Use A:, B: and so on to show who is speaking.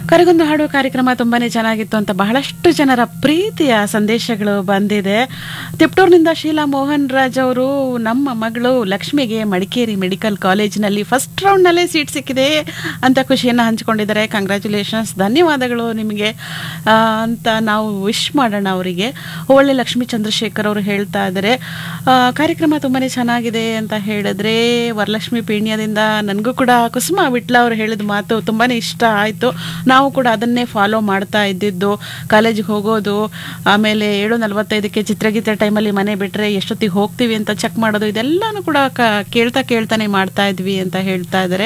A: ಕರೆಗೊಂದು ಹಾಡು ಕಾರ್ಯಕ್ರಮ ತುಂಬಾನೇ ಚೆನ್ನಾಗಿತ್ತು ಅಂತ ಬಹಳಷ್ಟು ಜನರ ಪ್ರೀತಿಯ ಸಂದೇಶಗಳು ಬಂದಿದೆ ತಿಪ್ಟೂರಿನಿಂದ ಶೀಲಾ ಮೋಹನ್ ರಾಜ್ ಅವರು ನಮ್ಮ ಮಗಳು ಲಕ್ಷ್ಮಿಗೆ ಮಡಿಕೇರಿ ಮೆಡಿಕಲ್ ಕಾಲೇಜಿನಲ್ಲಿ ಫಸ್ಟ್ ರೌಂಡ್ನಲ್ಲೇ ಸೀಟ್ ಸಿಕ್ಕಿದೆ ಅಂತ ಖುಷಿಯನ್ನು ಹಂಚಿಕೊಂಡಿದ್ದಾರೆ ಕಂಗ್ರ್ಯಾಚುಲೇಷನ್ಸ್ ಧನ್ಯವಾದಗಳು ನಿಮಗೆ ಆ, ಅಂತ ನಾವು ವಿಶ್ ಮಾಡೋಣ ಅವರಿಗೆ ಒಳ್ಳೆ ಲಕ್ಷ್ಮೀ ಚಂದ್ರಶೇಖರ್ ಅವರು ಹೇಳ್ತಾ ಇದ್ದಾರೆ ಆ, ಕಾರ್ಯಕ್ರಮ ತುಂಬಾನೇ ಚೆನ್ನಾಗಿದೆ ಅಂತ ಹೇಳಿದ್ರೆ ವರಲಕ್ಷ್ಮಿ ಪೀಣ್ಯದಿಂದ ನನಗೂ ಕೂಡ ಕುಸುಮ ವಿಟ್ಲ ಅವರು ಹೇಳಿದ ಮಾತು ತುಂಬಾನೇ ಇಷ್ಟ ಆಯಿತು ನಾವು ಕೂಡ ಅದನ್ನೇ ಫಾಲೋ ಮಾಡ್ತಾ ಇದ್ದಿದ್ದು ಕಾಲೇಜಿಗೆ ಹೋಗೋದು ಆಮೇಲೆ ಏಳು ನಲವತ್ತೈದಕ್ಕೆ ಚಿತ್ರಗೀತೆ ಟೈಮಲ್ಲಿ ಮನೆ ಬಿಟ್ಟರೆ ಎಷ್ಟೊತ್ತಿಗೆ ಹೋಗ್ತೀವಿ ಅಂತ ಚೆಕ್ ಮಾಡೋದು ಇದೆಲ್ಲಾನು ಕೂಡ ಕ- ಕೇಳ್ತಾ ಕೇಳ್ತಾನೆ ಮಾಡ್ತಾ ಇದ್ವಿ ಅಂತ ಹೇಳ್ತಾ ಇದ್ದಾರೆ